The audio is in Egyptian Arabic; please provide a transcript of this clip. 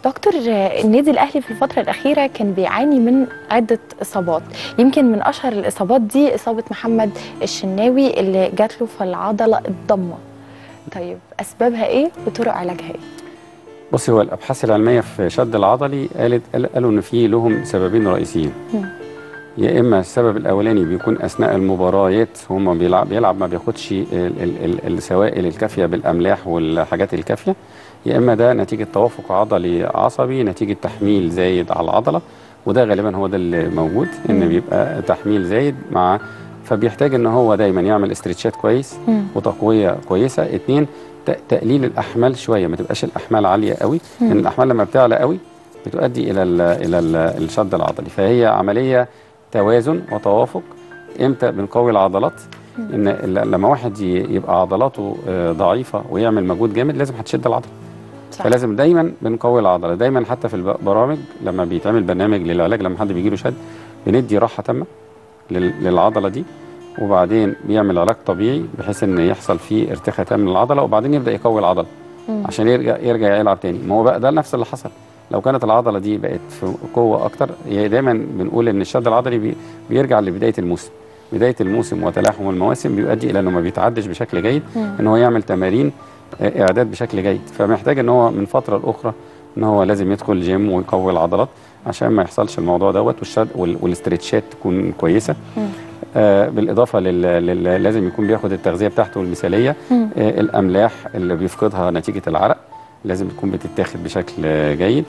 دكتور النادي الاهلي في الفتره الاخيره كان بيعاني من عده اصابات يمكن من اشهر الاصابات دي اصابه محمد الشناوي اللي جات له في العضله الضمه طيب اسبابها ايه وطرق علاجها ايه بصي هو الابحاث العلميه في شد العضلي قالت قالوا ان في لهم سببين رئيسيين مم. يا اما السبب الاولاني بيكون اثناء المباريات هم بيلعب بيلعب ما بياخدش ال- ال- ال- السوائل الكافيه بالاملاح والحاجات الكافيه يا اما ده نتيجه توافق عضلي عصبي نتيجه تحميل زايد على العضله وده غالبا هو ده اللي موجود ان مم. بيبقى تحميل زايد مع فبيحتاج ان هو دايما يعمل استرتشات كويس مم. وتقويه كويسه اتنين ت- تقليل الاحمال شويه ما تبقاش الاحمال عاليه قوي مم. لان الاحمال لما بتعلى قوي بتؤدي الى ال الى ال الشد العضلي فهي عمليه توازن وتوافق امتى بنقوي العضلات ان ال- لما واحد ي- يبقى عضلاته آه، ضعيفه ويعمل مجهود جامد لازم هتشد العضله صح. فلازم دايما بنقوي العضله دايما حتى في البرامج لما بيتعمل برنامج للعلاج لما حد بيجي له شد بندي راحه تامه لل- للعضله دي وبعدين بيعمل علاج طبيعي بحيث ان يحصل فيه ارتخاء تام للعضله وبعدين يبدا يقوي العضله مم. عشان يرجع يرجع يلعب تاني ما هو بقى ده نفس اللي حصل لو كانت العضله دي بقت في قوه اكتر هي دايما بنقول ان الشد العضلي بي بيرجع لبدايه الموسم بدايه الموسم وتلاحم المواسم بيؤدي الى انه ما بيتعدش بشكل جيد مم. ان هو يعمل تمارين آه، اعداد بشكل جيد فمحتاج ان هو من فتره لاخرى ان هو لازم يدخل جيم ويقوي العضلات عشان ما يحصلش الموضوع دوت والشد وال- والاسترتشات تكون كويسه مم. آه بالاضافه لل... لل... لازم يكون بياخد التغذيه بتاعته المثاليه مم. آه الاملاح اللي بيفقدها نتيجه العرق لازم تكون بتتاخد بشكل آه، جيد